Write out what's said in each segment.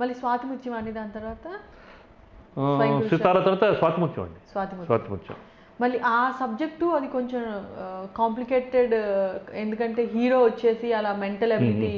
మళ్ళీ స్వాతి ముత్యం అండి దాని తర్వాత ఆ, స్వయం కృషి. సితార తర్వాత స్వాతిముత్యం అండి స్వాతి ముత్యం స్వాతిముత్యం మళ్ళీ ఆ సబ్జెక్టు అది కొంచెం కాంప్లికేటెడ్ ఎందుకంటే హీరో వచ్చేసి అలా మెంటల్ అబిలిటీ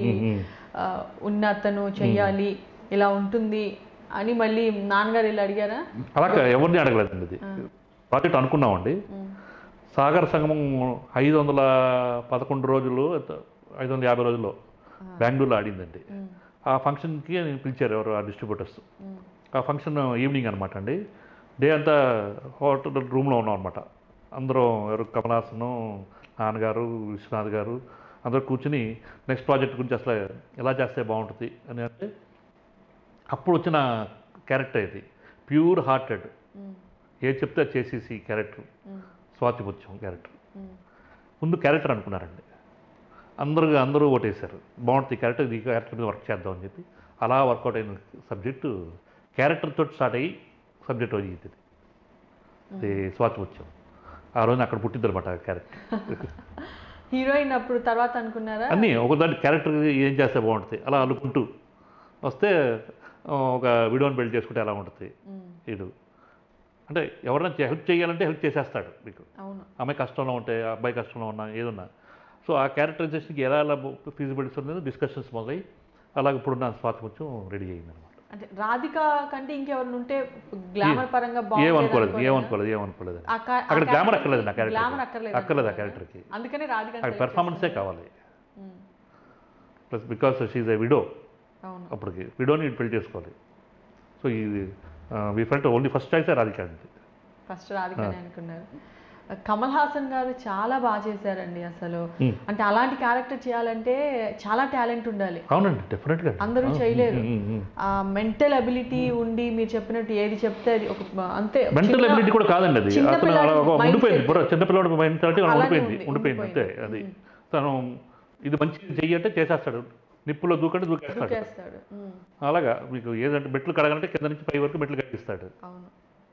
ఉన్న అతను చెయ్యాలి ఇలా ఉంటుంది అని మళ్ళీ నాన్నగారు ఇలా అడిగారా అలా ఎవరిని అడగలేదండి ఇది ప్రాజెక్ట్ అనుకున్నామండి ఉమ్, సాగర సంగమం ఐదు వందల పదకొండు రోజులు ఐదు వందల యాభై రోజుల్లో బెంగళూరులో ఆడిందండి ఉమ్, ఆ ఫంక్షన్కి నేను పిలిచారు ఎవరు ఆ డిస్ట్రిబ్యూటర్స్ ఉమ్, ఆ ఫంక్షన్ ఈవినింగ్ అనమాట అండి డే అంతా హోటల్ రూమ్లో ఉన్నాం అనమాట అందరూ ఎవరు కమలాసను నాన్నగారు విశ్వనాథ్ గారు అందరూ కూర్చుని నెక్స్ట్ ప్రాజెక్ట్ గురించి అసలు ఎలా చేస్తే బాగుంటుంది అని అంటే అప్పుడు వచ్చిన క్యారెక్టర్ ఇది ప్యూర్ హార్టెడ్ ఉమ్, ఏది చెప్తే అది చేసేసి క్యారెక్టర్ ఉమ్, స్వాతిపుత్యం క్యారెక్టర్ ఉమ్, ముందు క్యారెక్టర్ అనుకున్నారండి అందరూ అందరూ ఓటేశారు బాగుంటుంది క్యారెక్టర్ ఈ క్యారెక్టర్ మీద వర్క్ చేద్దాం అని చెప్పి అలా వర్కౌట్ అయిన సబ్జెక్టు క్యారెక్టర్ తోటి స్టార్ట్ అయ్యి సబ్జెక్ట్ అయ్యింది ఇది ఇది స్వాతిపుత్యం ఆ రోజున అక్కడ పుట్టింది అనమాట క్యారెక్టర్ హీరోయిన్ అప్పుడు తర్వాత అనుకున్నారా అన్నీ ఒకదాని క్యారెక్టర్ ఏం చేస్తే బాగుంటుంది అలా అనుకుంటూ వస్తే ఆ, ఒక వీడియోని బిల్డ్ చేసుకుంటే ఎలా ఉంటుంది ఉమ్, వీడు అంటే ఎవరైనా హెల్ప్ చేయాలంటే హెల్ప్ చేసేస్తాడు మీకు అవును అమ్మాయి కష్టంలో ఉంటే ఆ అబ్బాయి కష్టంలో ఉన్నా ఏదున్నా సో ఆ క్యారెక్టరైజేషన్కి ఎలా ఎలా ఫీజిబిలిటీస్ ఉందో డిస్కషన్స్ మొదలై అలాగే ఇప్పుడున్న స్వాతిముత్యం రెడీ అయింది అనమాట అంటే రాధిక కంటే ఇంకెవరిని ఉంటే గ్లామర్ పరంగా బాగుండేది ఏమనుకోలేదు అనుకోలేదా? ఏమనుకోలేదు ఏమనుకోలేదు ఆ కా- ఆ అక్కడ గ్లామర్ character అక్కర్లేదు నా కి glamour క్యారెక్టర్ అక్కర్లేదు అక్కర్లేదు ఆ అనుకున్నారా? క్యారెక్టర్కి అందుకనే రాధిక అక్కడ పెర్ఫార్మెన్సే కావాలి um, plus because she a widow అవును అప్పటికి విడోని పెళ్లి చేసుకోవాలి సో ఇది we felt only first choice Radhika అండి ఫస్ట్ రాధికనే అనుకున్నారు కమల్ హాసన్ గారు చాలా బాగా చేశారండి అసలు Hmm. అంటే అలాంటి క్యారెక్టర్ చేయాలంటే చాలా టాలెంట్ ఉండాలి అవునండి డెఫినెట్గా అందరూ చేయలేరు ఆ మెంటల్ అబిలిటీ ఉండి మీరు చెప్పినట్టు ఏది చెప్తే అది ఒక అంతే మెంటల్ చిన్న- అబిలిటీ కూడా కాదండి అది చిన్న అతను పిల్లాడి అలా ఒక mindset. ఉండిపోయింది బుర్ర చిన్నపిల్లవాడు మెంటాలిటీ అలానే ఉండిపోయింది ఉంది, ఉండిపోయింది అంతే అది తను ఇది మంచి చెయ్యంటే చేసేస్తాడు నిప్పులో దూకంటే దూకేస్తాడు దూకేస్తాడు ఉమ్, అలాగా మీకు ఏదంటే మెట్లు కడగాలంటే కింద నుంచి పై వరకు మెట్లు కట్టిస్తాడు అవును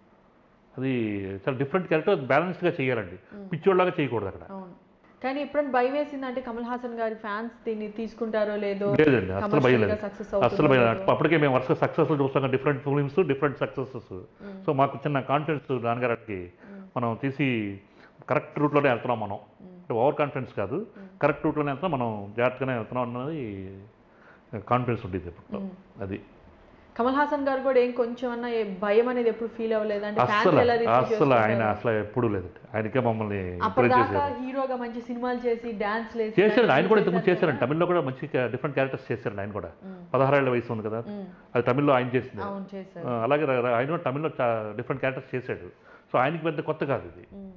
అది చాలా డిఫరెంట్ క్యారెక్టర్ బ్యాలెన్స్డ్గా చేయాలండి పిచ్చోళ్ళలాగా చేయకూడదు అక్కడ అవును కానీ ఎప్పుడైనా భయం వేసింది అంటే కమల్ హాసన్ గారి ఫ్యాన్స్ దీన్ని తీసుకుంటారో లేదో లేదండి అసలు భయం లేదు సక్సెస్ అసలు భయం లేదు. అప్పటికే మేము వరుస సక్సెస్ చూస్తాం different films different successes so మాకు చిన్న కాన్ఫిడెన్స్ నాన్నగారికి మనం తీసి కరెక్ట్ రూట్లోనే వెళ్తున్నాం మనం అంటే ఓవర్ కాన్ఫిడెన్స్ కాదు కరెక్ట్ రూట్లోనే వెళ్తున్నాం మనం జాగ్రత్తగానే వెళ్తున్నాం అన్నది కాన్ఫిడెన్స్ ఉండేది అప్పట్లో అది కమల్ హాసన్ గారు కూడా ఏం కొంచెం అన్న ఏ భయం అనేది ఎప్పుడు ఫీల్ అవ్వలేదు అంటే ఫ్యాన్స్ అస్సలు ఎలా రిసీవ్ అస్సలు ఆయన అసలు ఎప్పుడూ లేదండి ఆయనకే మమ్మల్ని encourage అప్పటిదాకా చేశారు హీరోగా మంచి సినిమాలు చేసి డాన్స్ లేసి చేశారండి ఆయన కూడా ఇంతకుముందు చేశారండి తమిళ్లో కూడా మంచి డిఫరెంట్ క్యారెక్టర్స్ చేశారండి ఆయన కూడా పదహారేళ్ల వయసు ఉంది కదా ఉమ్, అది తమిళ్లో ఆయన చేసింది అవును చేశారు ఆ, అలాగే ర- ర- ఆయన కూడా తమిళ్లో డిఫరెంట్ క్యారెక్టర్స్ చేశాడు సో ఆయనకి పెద్ద కొత్త కాదు ఇది ఉమ్,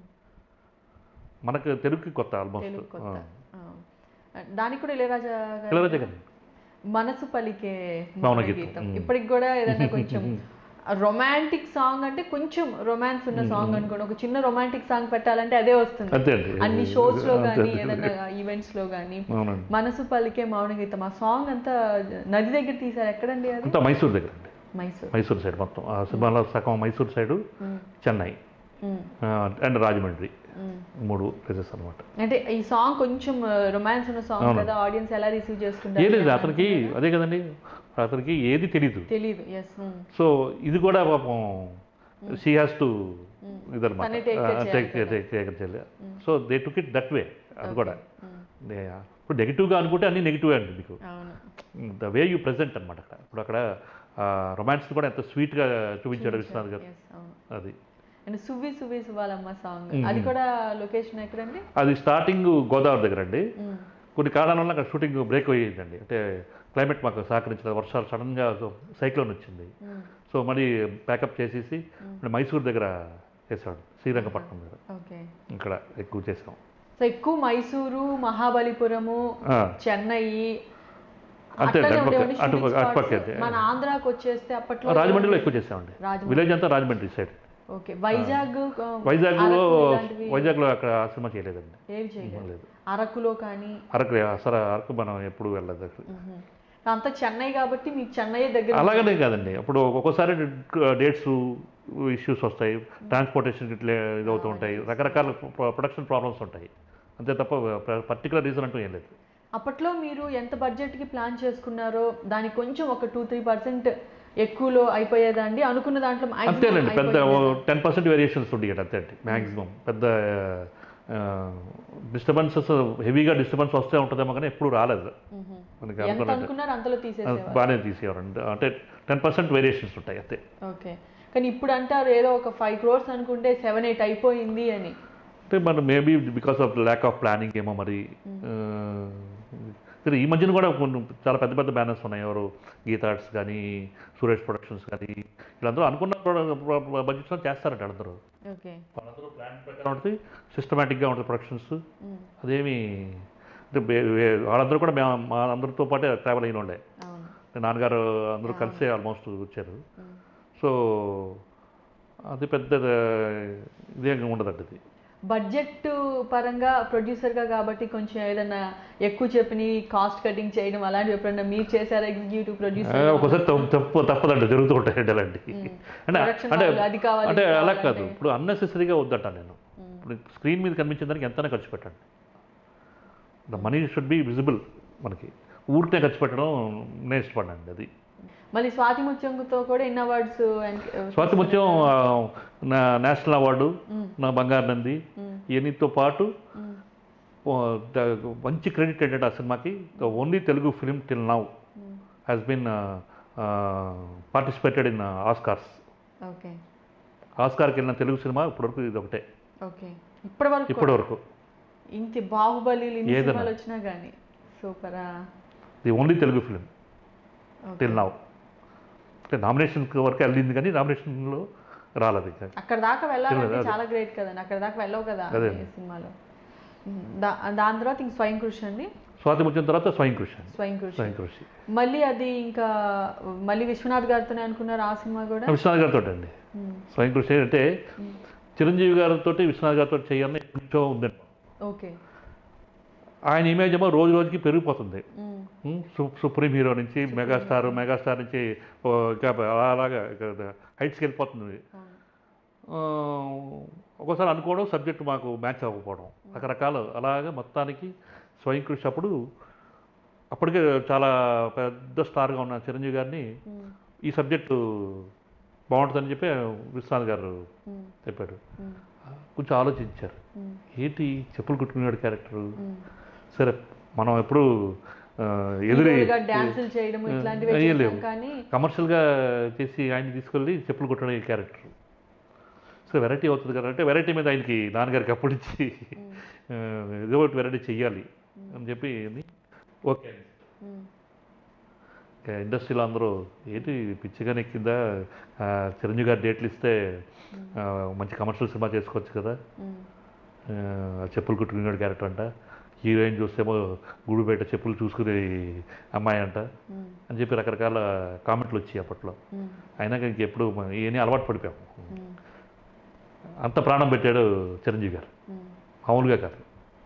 మనకు తెలుగుకి కొత్త ఆల్మోస్ట్ తెలుగు కొత్త ఆ. దానికి కూడా ఇళయరాజా గారు ఇళయరాజా గారు మనసు పలికే మౌన మౌన గీతం. గీతం ఉమ్. ఇప్పటికి కూడా ఏదైనా కొంచెం రొమాంటిక్ సాంగ్ అంటే కొంచెం రొమాన్స్ ఉన్న సాంగ్ అనుకోండి ఒక చిన్న రొమాంటిక్ సాంగ్ పెట్టాలంటే అదే వస్తుంది అంతే అండి అన్ని షోస్ లో అంతే, కానీ అంతే. ఏదైనా ఈవెంట్స్ లో కానీ అవునండి మనసు పలికే మౌన గీతం ఆ సాంగ్ అంతా నది దగ్గర తీసారు ఎక్కడండి అది అంతా మైసూర్ దగ్గర అండి మైసూర్ మైసూర్ సైడ్ మొత్తం ఆ సినిమాలో సగం Mysore side um, Chennai um, and Rajahmundry um. మూడు ప్లేసెస్ అనమాట అంటే ఈ సాంగ్ కొంచెం రొమాన్స్ ఉన్న సాంగ్ అవును. కదా ఆడియన్స్ ఎలా రిసీవ్ ఏం చేసుకుంటారు లేదు అతనికి అదే కదండి అతనికి ఏది తెలీదు తెలియదు ఎస్ సో ఇది కూడా పాపం షీ హ్యాస్ టు ఇదనమాట తనే take care టేక్ చేయాలి టేక్ టేక్ చేయాలి so they took it that way అది కూడా నే- ఇప్పుడు నెగిటివ్గా అనుకుంటే అన్ని నెగిటివే అండి మీకు అవును ద వే యూ ప్రజెంట్ అనమాట అక్కడ ఇప్పుడు అక్కడ రొమాన్స్ కూడా ఎంత స్వీట్గా చూపించాడు విశ్వనాథ్ గారు Yes, అవును అది అండ్ సువ్వి సువ్వి సువ్వాలమ్మ సాంగ్ అది కూడా లొకేషన్ ఎక్కడండి అది స్టార్టింగ్ గోదావరి దగ్గర అండి ఉమ్, కొన్ని కారణాల వల్ల అక్కడ షూటింగ్ బ్రేక్ అయ్యిందండి అంటే క్లైమేట్ మాకు సహకరించలేదు వర్షాలు సడన్గా సైక్లోన్ వచ్చింది ఉమ్, సో మళ్ళీ ప్యాకప్ చేసేసి మళ్ళీ మైసూర్ దగ్గర చేసాడు శ్రీరంగపట్నం దగ్గర ఓకే ఇక్కడ ఎక్కువ చేసాం సో ఎక్కువ మైసూరు మహాబలిపురము ఆ, చెన్నై అంతే అట్లనే అటుపక్క ఉండేవండి అటు shooting అటుపక్క spots. మన ఆంధ్రాకి వచ్చేస్తే అప్పట్లో రాజమండ్రిలో ఎక్కువ చేసామండి రాజమండ్రి. విలేజ్ అంతా రాజమండ్రి సైడ్ ఓకే వైజాగ్ ఆ, వైజాగ్లో అరకు ఇలాంటివి వైజాగ్లో అక్కడ ఆ సినిమా చేయలేదండి ఏవి చేయలేదు లేదు అరకులో కానీ అరకు అసలు అరకు మనం ఎప్పుడు వెళ్ళలేదు అక్కడ మ్మ్. అంతా చెన్నై కాబట్టి మీకు చెన్నై దగ్గర అలాగనే కాదండి అప్పుడు ఒక్కోసారి డేట్స్ ఇష్యూస్ వస్తాయి ట్రాన్స్పోర్టేషన్ ఇట్లా ఇదవుతూ ఉంటాయి రకరకాల ప్రొడక్షన్ ప్రాబ్లమ్స్ ఉంటాయి అంతే తప్ప పర్టికులర్ రీజన్ అంటూ ఏం లేదు అప్పట్లో మీరు ఎంత బడ్జెట్కి ప్లాన్ చేసుకున్నారో దానికి కొంచెం ఒక టూ త్రీ పర్సెంట్ ఎక్కువలో అయిపోయేదా అండి అనుకున్న దాంట్లో maximum అంతేనండి పెద్ద అయిపోయిందా? టెన్ పర్సెంట్ వేరియేషన్స్ ఉండేవి అంతే అండి మ్యాక్సిమం పెద్ద డిస్టర్బెన్సెస్ హెవీగా డిస్టర్బెన్స్ వస్తే ఉంటుందేమో కానీ ఎప్పుడు రాలేదు మ్మ్. మనకి ఎంత అనుకున్నట్టు అనుకున్నారు అంతలో తీసేసేవారు బాగానే తీసేవారండి అంటే టెన్ పర్సెంట్ వేరియేషన్స్ ఉంటాయి అంతే ఓకే కానీ ఇప్పుడు అంటారు ఏదో ఒక ఫైవ్ క్రోర్స్ అనుకుంటే సెవెన్ ఎయిట్ అయిపోయింది అని అంటే మన maybe because of lack of planning ఏమో మరి ఆ, సరే ఈ మధ్యన కూడా కొన్ని చాలా పెద్ద పెద్ద బ్యానర్స్ ఉన్నాయి ఎవరు గీతా ఆర్ట్స్ కానీ సురేష్ ప్రొడక్షన్స్ కానీ వీళ్ళందరూ అనుకున్న బడ్జెట్స్లో చేస్తారంట వాళ్ళందరూ ఓకే వాళ్ళందరూ ప్లాన్ ప్రకారం ఉంటుంది సిస్టమేటిక్గా ఉంటుంది ప్రొడక్షన్స్ అదేమి అంటే బే- వే- వాళ్ళందరూ కూడా మేము మా అందరితో పాటే ట్రావెల్ అయిన వాళ్ళే అవును నాన్నగారు అందరూ కలిసే ఆల్మోస్ట్ వచ్చారు సో అది పెద్ద ఇదే ఉండదండి అది బడ్జెట్ పరంగా ప్రొడ్యూసర్గా కాబట్టి కొంచెం ఏదైనా ఎక్కువ చెప్పిన కాస్ట్ కటింగ్ చేయడం అలాంటివి ఎప్పుడన్నా మీరు చేశారా ఎగ్జిక్యూటివ్ ఆ, ప్రొడ్యూసర్ ఒకసారి తప్పు తప్పు తప్పదండి జరుగుతూ ఉంటాయి అలాంటి అంటే Production అంటే వాళ్ళు అది కావాలి, అంటే ఇది అలా కావాలంటే. కాదు ఇప్పుడు అన్నెసెసరీగా వద్దట నేను ఇప్పుడు స్క్రీన్ మీద కనిపించిన దానికి ఎంతైనా ఖర్చు పెట్టండి the money should be visible మనకి ఊరికే ఖర్చు పెట్టడం నేను ఇష్టపడండి అది మళ్ళీ స్వాతి ముత్యంతో కూడా ఎన్ని అవార్డ్స్ స్వాతి ముత్యం ఆ, నా నేషనల్ అవార్డు నా బంగారు నంది ఇవన్నీతో పాటు ఓ, ద- మంచి క్రెడిట్ ఏంటంటే ఆ సినిమాకి the only Telugu film till now has been participated in Oscars okay ఆస్కార్కి వెళ్ళిన తెలుగు సినిమా ఇప్పటివరకు ఇది ఒకటే ఓకే ఇప్పటి వరకు ఇప్పటి వరకు ఇంత బాహుబలి ఇన్ని ఏదైనా. సినిమాలు వచ్చినా కానీ సూపరా the only Telugu film till now అంటే నామినేషన్ వరకు వెళ్ళింది కానీ నామినేషన్లో రాలేదు ఇంకా అక్కడ దాకా వెళ్ళాలంటే తెలియదు, చాలా గ్రేట్ కదండి అక్కడ దాకా వెళ్ళవు కదా అదే. ఈ సినిమాలో ఉమ్, దా- దాని తర్వాత ఇంక స్వయం కృషి అండి స్వాతి ముత్యం తర్వాత స్వయం కృషి అండి. స్వయం కృషి స్వయం కృషి మళ్ళీ అది ఇంకా మళ్ళీ విశ్వనాథ్ గారితోనే అనుకున్నారు ఆ సినిమా కూడా విశ్వనాథ్ గారితో అండి ఉమ్, స్వయం కృషి అంటే చిరంజీవి గారితో విశ్వనాథ్ గారితో చేయాలని కొంచెం ఉందండి ఓకే ఆయన ఇమేజ్ ఏమో రోజు రోజుకి పెరిగిపోతుంది ఉమ్, ఉమ్, సు- సుప్రీం హీరో నుంచి మెగాస్టార్ మెగాస్టార్ నుంచి ఓ, ఇంకా అలా అలాగా హైట్స్కి వెళ్ళిపోతుంది అవును. ఆ, ఒక్కోసారి అనుకోవడం సబ్జెక్ట్ మాకు మ్యాచ్ అవ్వకపోవడం రకరకాల అలాగే మొత్తానికి స్వయం కృషి అప్పుడు అప్పటికే చాలా పెద్ద స్టార్గా ఉన్న చిరంజీవి గారిని ఉమ్, ఈ సబ్జెక్టు బాగుంటుందని చెప్పి విశ్వనాథ్ గారు ఉమ్, చెప్పాడు ఉమ్, కొంచెం ఆలోచించారు ఉమ్, ఏంటి చెప్పులు కుట్టుకునేవాడు క్యారెక్టరు ఉమ్. సరే మనం ఎప్పుడు ఆ, ఎదురే హీరోలుగా డాన్సులు చేయడం ఇట్లాంటివి అయ్యే లేవు. చేసాం కానీ కమర్షియల్గా చేసి ఆయన తీసుకెళ్ళి చెప్పులు కుట్టడం క్యారెక్టర్ సో వెరైటీ అవుతుంది కదా అంటే వెరైటీ మీద ఆయనకి నాన్నగారికి అప్పటి నుంచి ఆ, ఏదో ఒకటి వెరైటీ చెయ్యాలి అని చెప్పి ఓకే ఉమ్, ఇంకా ఇండస్ట్రీలో అందరూ ఏంటి పిచ్చిగా నెక్కిందా ఆ, చిరంజీవి గారు డేట్లు ఇస్తే ఆ, మంచి కమర్షియల్ సినిమా చేసుకోవచ్చు కదా ఉమ్, ఆ, చెప్పులు కుట్టుకునేవాడు క్యారెక్టర్ అంట హీరోయిన్ చూస్తేమో గూడు బయట చెప్పులు చూసుకునే అమ్మాయి అంట ఉమ్, అని చెప్పి రకరకాల కామెంట్లు వచ్చాయి అప్పట్లో ఉమ్, అయినాక ఇంకెప్పుడు ఇవన్నీ అలవాటు పడిపోయాము ఉమ్, అంత ప్రాణం పెట్టాడు చిరంజీవి గారు ఉమ్. మామూలుగా కాదు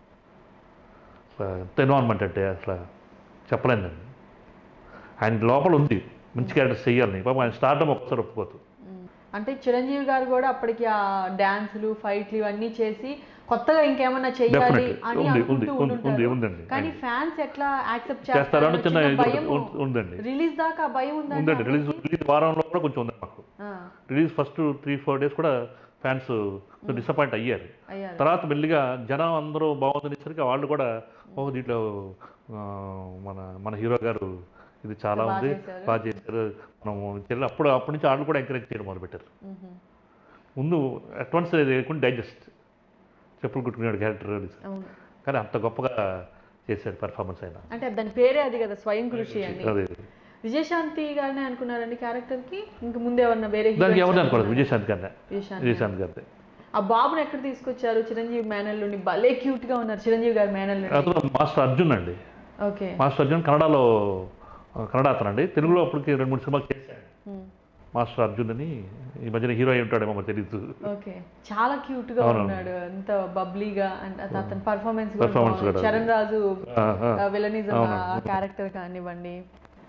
అసలు ఎంత ఎన్వాన్మెంట్ అంటే అసలు చెప్పలేనండి ఆయన లోపల ఉంది మంచి క్యారెక్టర్స్ చెయ్యాలని పాపం ఆయన స్టార్టమ్ ఒక్కసారి ఒప్పుకోదు ఉమ్. అంటే చిరంజీవి గారు కూడా అప్పటికి ఆ డాన్సులు ఫైట్లు ఇవన్నీ చేసి కొత్తగా ఇంకేమన్నా చెయ్యాలి Definitely. అని ఉంది, అనుకుంటూ ఉంది, ఉంది, ఉండుంటారు. ఉందండి. కానీ ఫ్యాన్స్ ఎట్లా యాక్సెప్ట్ చేస్తారో చేస్తారో అని చిన్న చిన్న ఇది భయం ఉం- ఉందండి రిలీజ్ దాకా ఆ భయం ఉందండి ఉందండి రిలీజ్ రిలీజ్ వారంలో కూడా కొంచెం ఉంది మాకు ఆ, release first three four days కూడా ఫ్యాన్స్ డిసప్పాయింట్ అయ్యారు అయ్యారు తర్వాత మెల్లిగా జనం అందరూ బాగుందనేసరికి వాళ్ళు కూడా ఓ దీంట్లో ఆ, మన మన హీరో గారు ఇది చాలా బాగా ఉంది చేశారు. బాగా చేశారు మనం చెల్లి అప్పుడు అప్పటి నుంచి వాళ్ళు కూడా ఎంకరేజ్ చేయడం మొదలుపెట్టారు మ్మ్. ముందు అడ్వాన్స్ లేకుండా డైజెస్ట్ చెప్పులు కుట్టుకున్నాడు క్యారెక్టర్ అవును కానీ అంత గొప్పగా చేశాడు పెర్ఫార్మెన్స్ అయినా అంటే దాని పేరే అది కదా స్వయం కృషి అని అదే విజయశాంతి గారినే అనుకున్నారండి క్యారెక్టర్ కి ఇంక ముందు ఎవరన్నా వేరే దానికి heroines ఎవరిని అనుకోలేదు అనుకున్నారా? విజయశాంతి గారినే విజయశాంతి విజయశాంతి గారిదే ఆ బాబుని ఎక్కడ తీసుకొచ్చారు చిరంజీవి మేనల్లుని భలే క్యూట్ గా ఉన్నారు చిరంజీవి గారి మేనల్లుని అతను మాస్టర్ అర్జున్ అండి ఓకే మాస్టర్ అర్జున్ కన్నడలో ఆ, కన్నడ అతను అండి తెలుగులో అప్పటికి రెండు మూడు సినిమాలు చేశాడు మ్మ్. మాస్టర్ అర్జున్ అని ఈ మధ్యన హీరో అయి ఉంటాడేమో మరి తెలియదు ఓకే చాలా క్యూట్ గా అవునవును. ఉన్నాడు అంత బబ్లీగా అండ్ అత- అతని పర్ఫార్మెన్స్ Performance కూడా. చరణ్ రాజు ఆ, ఆ. విలనిజం అవును. ఆ క్యారెక్టర్ కానివ్వండి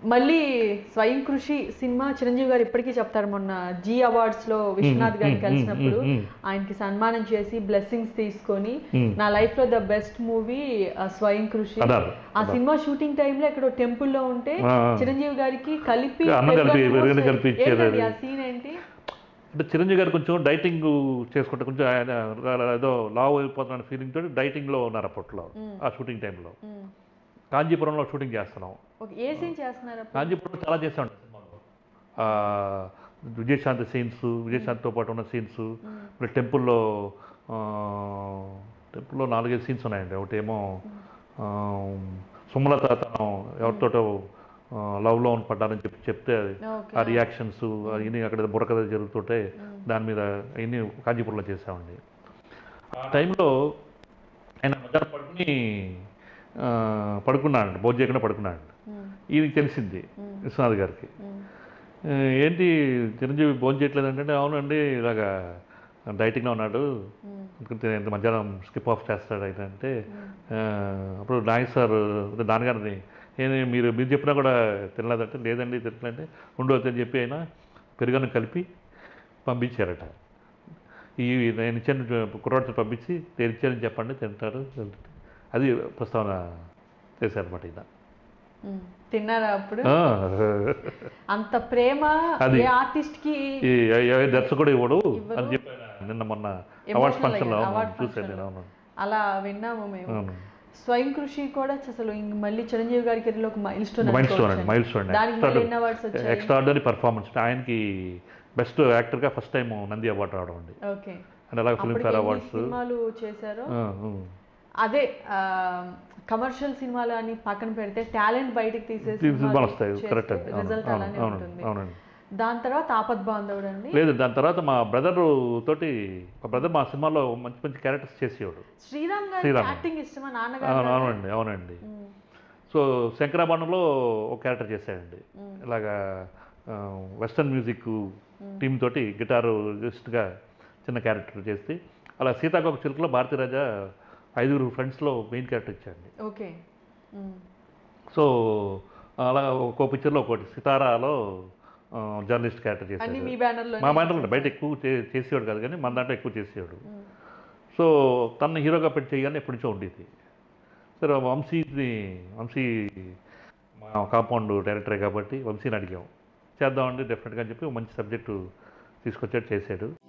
మళ్ళీ స్వయం కృషి సినిమా చిరంజీవి గారు ఇప్పటికీ చెప్తారు మొన్న జీ అవార్డ్స్ లో విశ్వనాథ్ గారిని మ్మ్, కలిసినప్పుడు మ్మ్, మ్మ్. ఆయనకి సన్మానం చేసి బ్లెస్సింగ్స్ తీసుకొని మ్మ్. నా లైఫ్ లో ద బెస్ట్ మూవీ స్వయం కృషి అన్నారు ఆ సినిమా షూటింగ్ టైంలో ఎక్కడో టెంపుల్ లో ఉంటే ఆ, ఆ. చిరంజీవి గారికి కలిపి అన్నం కలిపి, పెరుగన్నం పెరుగన్నం వస్తుంది. కలిపి ఇచ్చారు ఏంటండి ఆ అది. సీన్ ఏంటి అంటే చిరంజీవి గారు కొంచెం డైటింగ్ చేసుకుంటే కొంచెం ఆయన ఏదో లావ్ అయిపోతున్న ఫీలింగ్ తోటి డైటింగ్లో ఉన్నారు అప్పట్లో ఆ షూటింగ్ టైంలో మ్మ్. కాంచీపురంలో షూటింగ్ చేస్తున్నాం ఓకే ఏ సీన్ చేస్తున్నారు అప్పుడు? కాంచీపురం చాలా చేసాం సినిమాలో ఆ, విజయశాంతి సీన్స్ విజయశాంతితో పాటు ఉన్న సీన్స్ ఇప్పుడు టెంపుల్లో ఆ, టెంపుల్లో నాలుగైదు సీన్స్ ఉన్నాయండి ఒకటేమో ఆ, సుమలత తను ఎవరితోటో లవ్లో పడ్డారని చెప్పి చెప్తే అది ఓకే ఆ రియాక్షన్స్ అవన్నీ అక్కడ బుర్రకథ జరుగుతుంటే దాని మీద అవన్నీ కాంచీపురంలో చేసామండి ఆ టైంలో ఆయన మధ్యాహ్నం పడుకుని ఆ, పడుకున్నాడు భోజనం చేయకుండా పడుకున్నాడు మ్మ్. ఈయనకి తెలిసింది విశ్వనాథ్ గారికి మ్మ్. ఆ, ఏంటి చిరంజీవి భోజనం చేయట్లేదు అంటే అవునండి ఇలాగా డైటింగ్లో ఉన్నాడు మ్మ్. అనుకుంటే ఇంత మధ్యాహ్నం స్కిప్ ఆఫ్ చేస్తాడు అయితే అంటే ఆ, అప్పుడు నాయక్ సార్ అదే నాన్నగారిని ఏమి మీరు మీరు చెప్పినా కూడా తినలేదంటే లేదండి తినలేదంటే ఉండవద్దు అని చెప్పి ఆయన పెరుగన్నం కలిపి పంపించారట ఈ నేను ఇచ్చాను కుర్రాడితో పంపించి నేను ఇచ్చానని చెప్పండి తింటారు అది ప్రస్తావన చేశారనమాట ఈయన మ్మ్. తిన్నారా అప్పుడు ఆ, అంత ప్రేమ అది. ఏ ఆర్టిస్ట్ కి ఈ ఏ దర్శకుడు ఇవ్వడు ఇవ్వరు. అని చెప్పి ఆయన నిన్న మొన్న Emotional అవార్డ్స్ ఫంక్షన్లో అయ్యారు, award చూశాను function నేను లో. అవును అలా విన్నాము మేము అవును స్వయం కృషి కూడా అసలు ఇంక మళ్ళీ చిరంజీవి గారి కెరీర్ ఒక మైల్ స్టోన్ మైల్ స్టోన్ అండి మైల్ స్టోన్ దానికి మళ్ళీ ఎన్ని అవార్డ్స్ వచ్చాయి ఎక్స్ట్రాడనరీ పర్ఫార్మెన్స్ ఆయనకి బెస్ట్ యాక్టర్గా ఫస్ట్ టైం నంది అవార్డు రావడం అండి ఓకే అండ్ అలాగే ఫిల్మ్ అప్పటికి ఫేర్ ఎన్ని అవార్డ్స్ సినిమాలు చేశారు అదే కమర్షియల్ సినిమాలు అని పక్కన పెడితే టాలెంట్ బయటకు తీసే సినిమాలు వస్తాయి కరెక్ట్ అండి అవును రిజల్ట్ అవును అలానే అవునండి ఉంటుంది అవునండి దాని తర్వాత ఆపద్ బాంధవుడు అండి లేదు దాని తర్వాత మా బ్రదర్ తోటి మా బ్రదర్ మా సినిమాలో మంచి మంచి క్యారెక్టర్స్ చేసేవాడు శ్రీరామ్ గారి శ్రీరామ్. యాక్టింగ్ ఇష్టమా అవును నాన్నగారు అవునండి అవునండి మ్మ్. సో శంకరాభరణంలో ఒక క్యారెక్టర్ చేశాడండి ఇలాగా ఆ, వెస్టర్న్ మ్యూజిక్ టీమ్ తోటి గిటారు జస్ట్గా చిన్న క్యారెక్టర్ చేస్తే అలా సీతాకోక చిలుకలో భారతీరాజా ఐదుగురు ఫ్రెండ్స్లో మెయిన్ క్యారెక్టర్ ఇచ్చాడండి ఓకే మ్మ్. సో అలా ఒక్కో పిక్చర్లో ఒకటి సితారాలో జర్నలిస్ట్ క్యారెక్టర్ అన్ని చేశాడు మీ బ్యానర్ లో మా మైండ్లో బయట ఎక్కువ చే- చేసేవాడు కాదు కానీ మన దాంట్లో ఎక్కువ చేసేవాడు సో తన హీరోగా పెట్టి చేయాలని ఎప్పటి నుంచో ఉండేది సరే వంశీని వంశీ మా కాంపౌండ్ డైరెక్టరే కాబట్టి వంశీని అడిగాం చేద్దామండి డెఫినెట్గా అని చెప్పి ఒక మంచి సబ్జెక్టు తీసుకొచ్చాడు చేశాడు